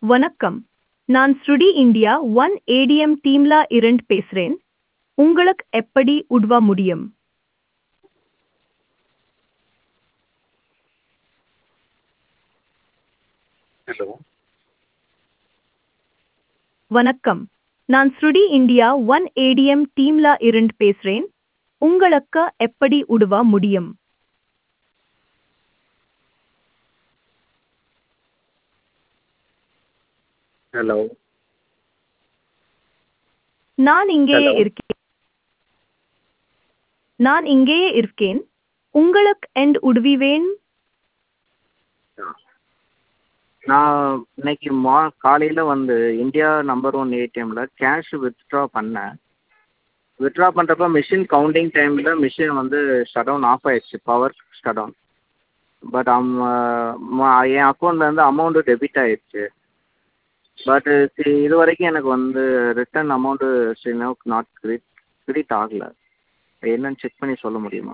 வணக்கம் நான் ஸ்ருடி இந்தியா ஒன் ஏடிஎம் டீம்ல இருந்து பேசுறேன் உங்களுக்கு எப்படி உதவ முடியும் ஹலோ வணக்கம் நான் ஸ்ருடி இந்தியா ஒன் ஏடிஎம் டீம்ல இருந்து பேசுறேன் உங்களுக்கு எப்படி உதவ முடியும் ஹலோ நான் இங்கேயே Hello. இருக்கேன் நான் இங்கேயே இருக்கேன் உங்களுக்கு எண்ட் உதவி வேணும் நான் இன்னைக்கு மா காலையில் வந்து இந்தியா நம்பர் ஒன் ஏடிஎம்மில் கேஷ் வித்ட்ரா பண்ணேன் வித்ட்ரா பண்ணுறப்ப மிஷின் கவுண்டிங் டைமில் மிஷின் வந்து ஷட் டவுன் ஆஃப் ஆயிடுச்சு பவர் ஷட் டவுன் பட் என் அக்கௌண்ட்லேருந்து அமௌண்ட்டு டெபிட் ஆயிடுச்சு பட்டு இது வரைக்கும் எனக்கு வந்து return amount still not credit credit ஆகலை என்னன்னு செக் பண்ணி சொல்ல முடியுமா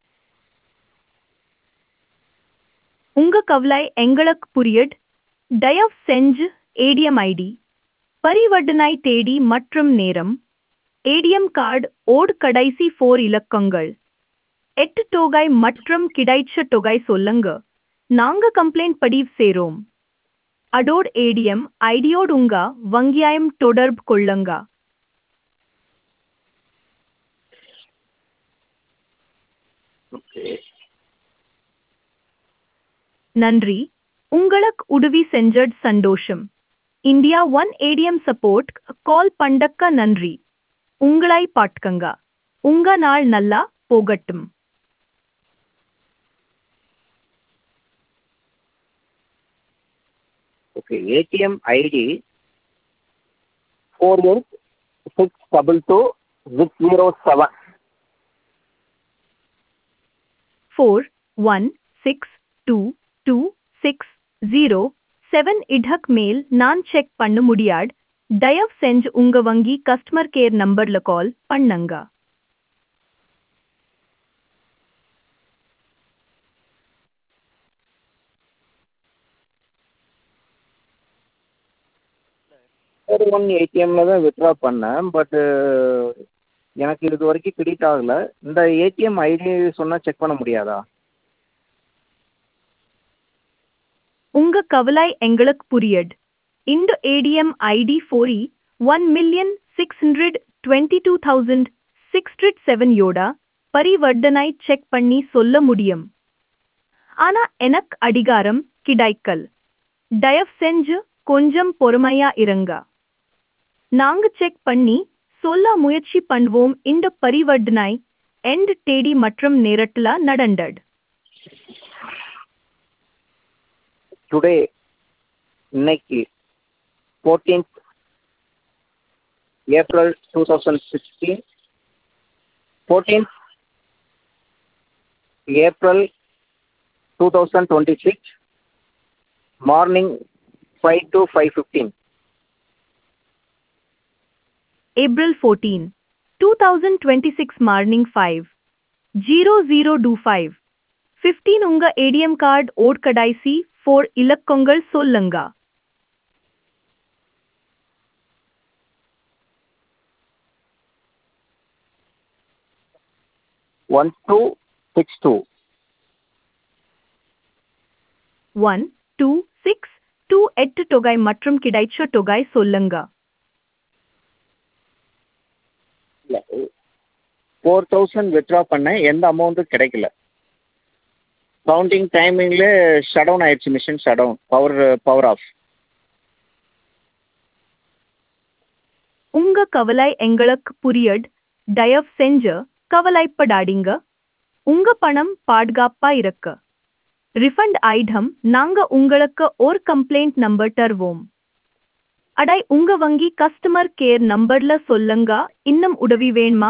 உங்க கவலை எங்களுக்கு புரியுது தயவு செஞ்சு ஏடிஎம் ஐடி பரிவர்த்தனை தேதி மற்றும் நேரம் ஏடிஎம் கார்டு ஓட் கடைசி ஃபோர் இலக்கங்கள் எட்டு தொகை மற்றும் கிடைச்ச தொகை சொல்லுங்க நாங்க கம்ப்ளைண்ட் பதிவு செய்றோம் அதோட ஏடிஎம் ஐடியோடு உங்க வங்கியாயம் தொடர்பு கொள்ளுங்க ஓகே நன்றி உங்களுக்கு உதவி செஞ்சது சந்தோஷம் India one ATM support call பண்டக்க நன்றி உங்களை பாட்கங்க உங்க நாள் நல்லா போகட்டும் okay ATM ID four eight six double two six zero seven four one six two two six zero seven இடக் மேல் நான் செக் பண்ண முடியாது தயவு செஞ்சு உங்க வங்கி கஸ்டமர் கேர் நம்பர்ல கால் பண்ணுங்க ஃபோர் ஒன் ஏடிஎம்மில் தான் வித்ட்ரா பண்ணேன் பட்டு எனக்கு இது வரைக்கும் கிரெடிட் ஆகலை இந்த ஏடிஎம் ஐடி சொன்னால் செக் பண்ண முடியாதா உங்க கவலை எங்களுக்கு புரியுது இந்த ATM ID four one million six hundred twenty two thousand six seven யோட பரிவர்த்தனை செக் பண்ணி சொல்ல முடியும் ஆனா எனக்கு அதிகாரம் கிடைக்கல் தயவு செஞ்சு கொஞ்சம் பொறுமையா இருங்க நாங்க செக் பண்ணி சொல்ல முயற்சி பண்ணுவோம் இந்த பரிவர்த்தனை எண்ட் தேதி மற்றும் நேரத்துல நடந்தது டுடே இன்னைக்கு fourteenth April two thousand sixteen fourteenth April two thousand twenty six morning five to five fifteen April 14, 2026 morning 5, 0025. 15 உங்க ஏடிஎம் கார்டு ஓட் கடைசி 4 இலக்கங்கள் சொல்லுங்க one two six two one two six two எட்டு தொகை மற்றும் கிடைச்ச தொகை சொல்லுங்க இல்லை ஃபோர் தௌசண்ட் வித்ட்ரா பண்ணேன் எந்த அமௌண்ட்டும் கிடைக்கல கவுண்டிங் டைமிங்கில் ஷட் டவுன் ஆயிடுச்சு machine shut down power power off உங்க கவலை எங்களுக்கு புரியுது தயவு செஞ்சு கவலைப்படாதீங்க உங்க பணம் பாதுகாப்பா இருக்கு ரிஃபண்ட் ஐட்டம் நாங்க உங்களுக்கு ஒரு கம்ப்ளைண்ட் நம்பர் தருவோம் அடை உங்க வங்கி கஸ்டமர் கேர் நம்பர்ல சொல்லுங்க இன்னும் உதவி வேணுமா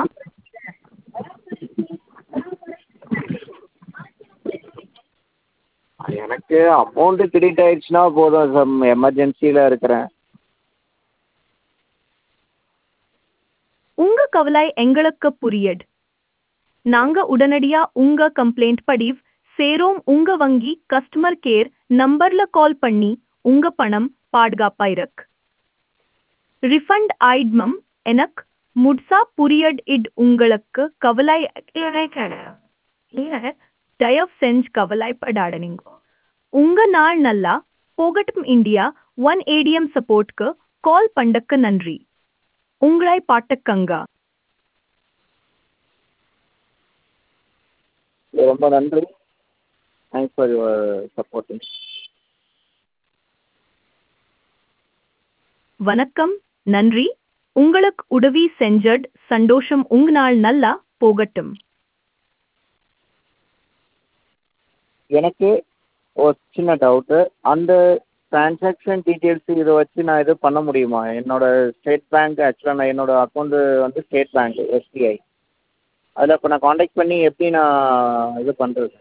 எனக்கு அமௌண்ட்டு கிரெடிட் ஆயிடுச்சுன்னா போதும் சம் எமர்ஜென்சியில் இருக்கிறேன் உங்க கவலை எங்களுக்கு புரியுது நாங்க உடனடியா உங்க கம்ப்ளைண்ட் பதிவு சேரோம் உங்க வங்கி கஸ்டமர் கேர் நம்பர்ல கால் பண்ணி உங்க பணம் பாதுகாப்பா இருக்கு ரிஃபண்ட் ஆயிட்மம் எனக்கு முட்சா புரியட் இட் உங்களுக்கு கவலை தயவு செஞ்சு கவலைப்படாதீங்க உங்க நாள் நல்லா போகட்டும் இந்தியா ஒன் ஏடிஎம் சப்போர்ட்க்கு கால் பண்ணக்கு நன்றி உங்களை பாட்டக்கங்க ரொம்ப நன்றி தேங்க்ஸ் ஃபார் யுவர் சப்போர்ட்டிங் வணக்கம் நன்றி உங்களுக்கு உதவி செஞ்சட் சந்தோஷம் உங்க நாள் நல்லா போகட்டும் எனக்கு ஒரு சின்ன டவுட்டு அந்த ட்ரான்சாக்ஷன் டீட்டெயில்ஸ் இதை வச்சு நான் இது பண்ண முடியுமா என்னோட ஸ்டேட் பேங்க் ஆக்சுவலாக நான் என்னோட அக்கௌண்ட்டு வந்து ஸ்டேட் பேங்க் எஸ்பிஐ அதில் இப்போ நான் காண்டாக்ட் பண்ணி எப்படி நான் இது பண்ணுறது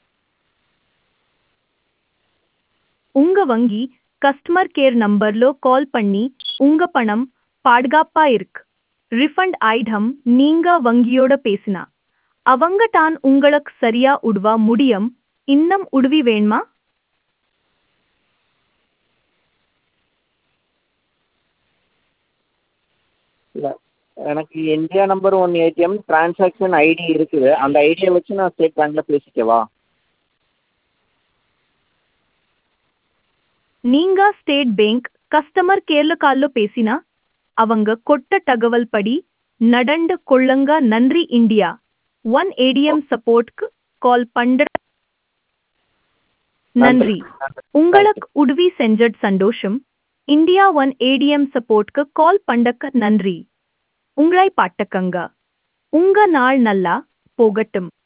உங்க வங்கி கஸ்டமர் கேர் நம்பர்ல கால் பண்ணி உங்க பணம் பாதுகாப்பா இருக்கு ரிஃபண்ட் ஆயிடம் நீங்க வங்கியோட பேசினா அவங்க தான் உங்களுக்கு சரியா உடுவா முடியும் இன்னும் உதவி வேணுமா இல்லை எனக்கு India number one ATM transaction ID இருக்குது அந்த ஐடியை வச்சு நான் ஸ்டேட் பேங்க்கில் பேசிக்கவா நீங்க ஸ்டேட் பேங்க் கஸ்டமர் கேர்ல கால்ல பேசினா அவங்க கொட்ட தகவல் படி நடந்து கொள்ளுங்க நன்றி இந்தியா ஒன் ஏடிஎம் சப்போர்ட்க்கு கால் பண்ற நன்றி உங்களுக்கு உதவி செஞ்சட் சந்தோஷம் இந்தியா ஒன் ஏடிஎம் சப்போர்ட்க்கு கால் பண்ணக்க நன்றி உங்களை பாட்டக்கங்க உங்க நாள் நல்லா போகட்டும்